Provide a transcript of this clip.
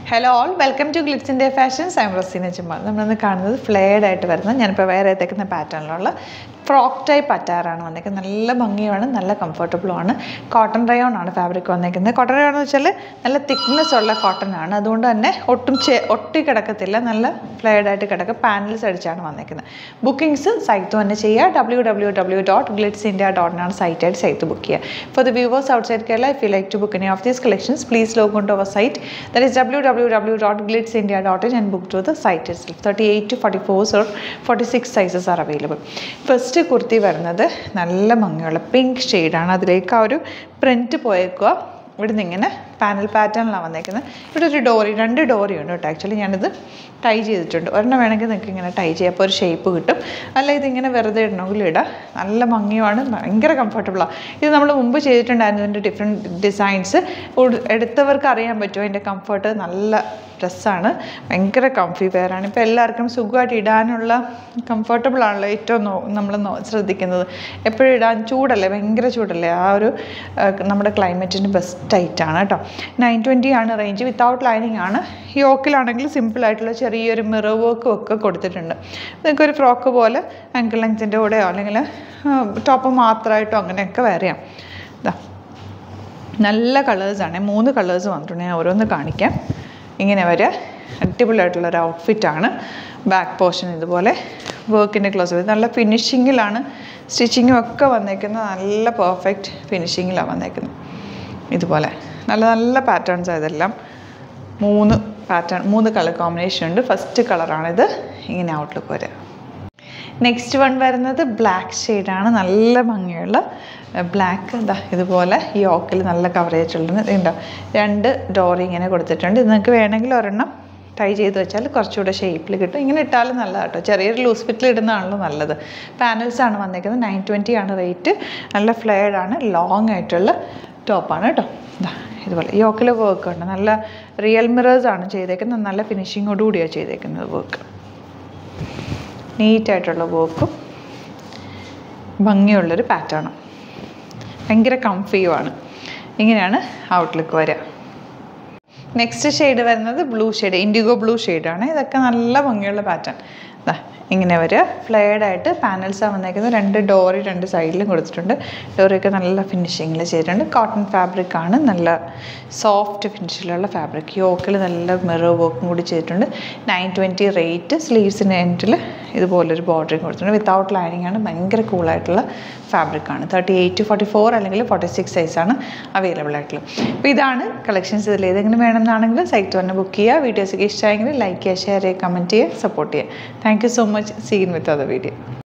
hello all welcome to Glitz India fashions I'm Raseena ചുമ്മാ നമ്മളിന്ന് കാണുന്നത് ഫ്ലെയർഡ് ആയിട്ട് വരുന്ന ഞാനിപ്പോൾ വേറെ ഏത്തേക്കുന്ന പാറ്റേണിലുള്ള ഫ്രോക്ക് ടൈപ്പ് അറ്റാറാണ് വന്നേക്കുന്നത് നല്ല ഭംഗിയാണ് നല്ല കംഫർട്ടബിളുമാണ് കോട്ടൺ റയോൺ ആണ് ഫാബ്രിക് വന്നേക്കുന്നത് കോട്ടൺ റയോൺ എന്ന് വെച്ചാൽ നല്ല തിക്നെസ് ഉള്ള കോട്ടൺ ആണ് അതുകൊണ്ട് തന്നെ ഒട്ടും ചെ ഒട്ടി കിടക്കത്തില്ല നല്ല ഫ്ലെയർഡ് ആയിട്ട് കിടക്കുക പാനൽസ് അടിച്ചാണ് വന്നേക്കുന്നത് ബുക്കിംഗ്സ് സൈറ്റ് തന്നെ ചെയ്യുക W W W dot Glitz India ഡോട്ടിനാണ് സൈറ്റായിട്ട് സൈറ്റ് ബുക്ക് ചെയ്യുക for the viewers outside Kerala if you like to book any of these collections please log on to our site that is W W W dot Glitz India dot in and book to the site itself thirty eight to forty fours or forty six sizes are available first kurti വരുന്നത് നല്ല ഭംഗിയുള്ള pink ഷെയ്ഡാണ് അതിലേക്ക് ആ ഒരു print പോയേക്കുക ഇവിടുന്ന് ഇങ്ങനെ panel പാറ്റേണിലാണ് വന്നേക്കുന്നത് ഇവിടെ ഒരു ഡോറി രണ്ട് ഡോറി ഉണ്ട് കേട്ടോ ആക്ച്വലി ഞാനിത് ടൈ ചെയ്തിട്ടുണ്ട് ഒരെണ്ണം വേണമെങ്കിൽ നിങ്ങൾക്ക് ഇങ്ങനെ ടൈ ചെയ്യാം അപ്പോൾ ഒരു ഷേപ്പ് കിട്ടും അല്ല ഇതിങ്ങനെ വെറുതെ ഇടണമെങ്കിൽ ഇടാം നല്ല ഭംഗിയുമാണ് ഭയങ്കര കംഫർട്ടബിളാണ് ഇത് നമ്മൾ മുമ്പ് ചെയ്തിട്ടുണ്ടായിരുന്നു ഇതിൻ്റെ ഡിഫറെൻറ്റ് ഡിസൈൻസ് എടുത്തവർക്ക് അറിയാൻ പറ്റും അതിൻ്റെ കംഫർട്ട് നല്ല ഡ്രസ്സാണ് ഭയങ്കര കംഫി വെയറാണ് ഇപ്പോൾ എല്ലാവർക്കും സുഖമായിട്ട് ഇടാനുള്ള കംഫർട്ടബിൾ ആണല്ലോ ഏറ്റവും നോ നമ്മൾ നോ ശ്രദ്ധിക്കുന്നത് എപ്പോഴും ഇടാൻ ചൂടല്ലേ ഭയങ്കര ചൂടല്ലേ ആ ഒരു ആ, നമ്മുടെ ക്ലൈമറ്റിന് ബെസ്റ്റ് ആയിട്ടാണ് കേട്ടോ നയൻ ട്വൻറ്റി ആണ് റേഞ്ച് വിത്തൗട്ട് ലൈനിങ് ആണ് യോക്കിലാണെങ്കിൽ സിമ്പിളായിട്ടുള്ള ചെറിയൊരു മിറർ വർക്കും ഒക്കെ കൊടുത്തിട്ടുണ്ട് നിങ്ങൾക്ക് ഒരു ഫ്രോക്ക് പോലെ ആങ്കിൾ ലെങ്ത്തിൻ്റെ കൂടെയോ അല്ലെങ്കിൽ ടോപ്പ് മാത്രമായിട്ടോ അങ്ങനെയൊക്കെ വരാം ഇതാ നല്ല കളേഴ്സാണ് മൂന്ന് കളേഴ്സ് വന്നിട്ടുണ്ട് ഞാൻ ഓരോന്ന് കാണിക്കാം ഇങ്ങനെ വരിക അടിപൊളിയായിട്ടുള്ളൊരു ഔട്ട്ഫിറ്റാണ് ബാക്ക് പോർഷൻ ഇതുപോലെ വർക്കിൻ്റെ ക്ലോസ് നല്ല ഫിനിഷിങ്ങിലാണ് സ്റ്റിച്ചിങ്ങും ഒക്കെ വന്നേക്കുന്നത് നല്ല പെർഫെക്റ്റ് ഫിനിഷിങ്ങിലാണ് വന്നേക്കുന്നത് ഇതുപോലെ നല്ല നല്ല പാറ്റേൺസ് ഇതെല്ലാം മൂന്ന് പാറ്റേൺ മൂന്ന് കളർ കോമ്പിനേഷൻ ഉണ്ട് ഫസ്റ്റ് കളറാണിത് ഇങ്ങനെ ഔട്ട്ലുക്ക് വരിക നെക്സ്റ്റ് വൺ വരുന്നത് ബ്ലാക്ക് ഷെയ്ഡാണ് നല്ല ഭംഗിയുള്ള ബ്ലാക്ക് എന്താ ഇതുപോലെ യോക്കിൽ നല്ല കവറേജ് ഉള്ളത് ഉണ്ടോ രണ്ട് ഡോറി ഇങ്ങനെ കൊടുത്തിട്ടുണ്ട് ഇത് നിങ്ങൾക്ക് വേണമെങ്കിൽ ഒരെണ്ണം ടൈ ചെയ്ത് വെച്ചാൽ കുറച്ചുകൂടെ ഷേപ്പിൽ കിട്ടും ഇങ്ങനെ ഇട്ടാലും നല്ലതാണ് കേട്ടോ ചെറിയൊരു ലൂസ് ഫിറ്റിൽ ഇടുന്നതാണല്ലോ നല്ലത് പാനൽസ് ആണ് വന്നേക്കുന്നത് നയൻ ട്വൻറ്റി ആണ് റേറ്റ് നല്ല ഫ്ലെയർഡ് ആണ് ലോങ് ആയിട്ടുള്ള ടോപ്പാണ് കേട്ടോ ഇതാ ഇതുപോലെ യോക്കിൽ വർക്ക് ഉണ്ട് നല്ല റിയൽ മിറേഴ്സ് ആണ് ചെയ്തേക്കുന്നത് നല്ല ഫിനിഷിങ്ങോടുകൂടിയാണ് ചെയ്തേക്കുന്നത് വർക്ക് നീറ്റായിട്ടുള്ള വർക്കും ഭംഗിയുള്ളൊരു പാറ്റേണും ഭയങ്കര കംഫിയുമാണ് ഇങ്ങനെയാണ് ഔട്ട്ലുക്ക് വരിക നെക്സ്റ്റ് ഷെയ്ഡ് വരുന്നത് ബ്ലൂ ഷെയ്ഡ് ഇൻഡിഗോ ബ്ലൂ ഷെയ്ഡാണ് ഇതൊക്കെ നല്ല ഭംഗിയുള്ള പാറ്റേൺ ഇതാ ഇങ്ങനെ വരിക ഫ്ലെയർഡ് ആയിട്ട് പാനൽസാണ് വന്നേക്കുന്നത് രണ്ട് ഡോറി രണ്ട് സൈഡിലും കൊടുത്തിട്ടുണ്ട് ഡോറിയൊക്കെ നല്ല ഫിനിഷിങ്ങിൽ ചെയ്തിട്ടുണ്ട് കോട്ടൺ ഫാബ്രിക് ആണ് നല്ല സോഫ്റ്റ് ഫിനിഷിലുള്ള ഫാബ്രിക് യോക്കിൽ നല്ല മിറർ വർക്കും കൂടി ചെയ്തിട്ടുണ്ട് നയൻ ട്വൻറ്റി റേറ്റ് സ്ലീവ്സിൻ്റെ എൻഡിൽ ഇതുപോലൊരു ബോർഡറിങ് കൊടുത്തിട്ടുണ്ട് വിത്തൗട്ട് ലൈനിങ് ആണ് ഭയങ്കര കൂളായിട്ടുള്ള ഫാബ്രിക് ആണ് thirty eight to forty four അല്ലെങ്കിൽ ഫോർട്ടി സിക്സ് സൈസാണ് അവൈലബിൾ ആയിട്ടുള്ളത് അപ്പോൾ ഇതാണ് കളക്ഷൻസ് ഇതിൽ ഏതെങ്കിലും വേണമെന്നാണെങ്കിൽ സൈറ്റ് തന്നെ ബുക്ക് ചെയ്യുക വീഡിയോസൊക്കെ ഇഷ്ടമായെങ്കിൽ ലൈക്ക് ചെയ്യുക ഷെയർ ചെയ്യുക കമൻറ്റ് ചെയ്യുക സപ്പോർട്ട് ചെയ്യുക thank you so much seen with other video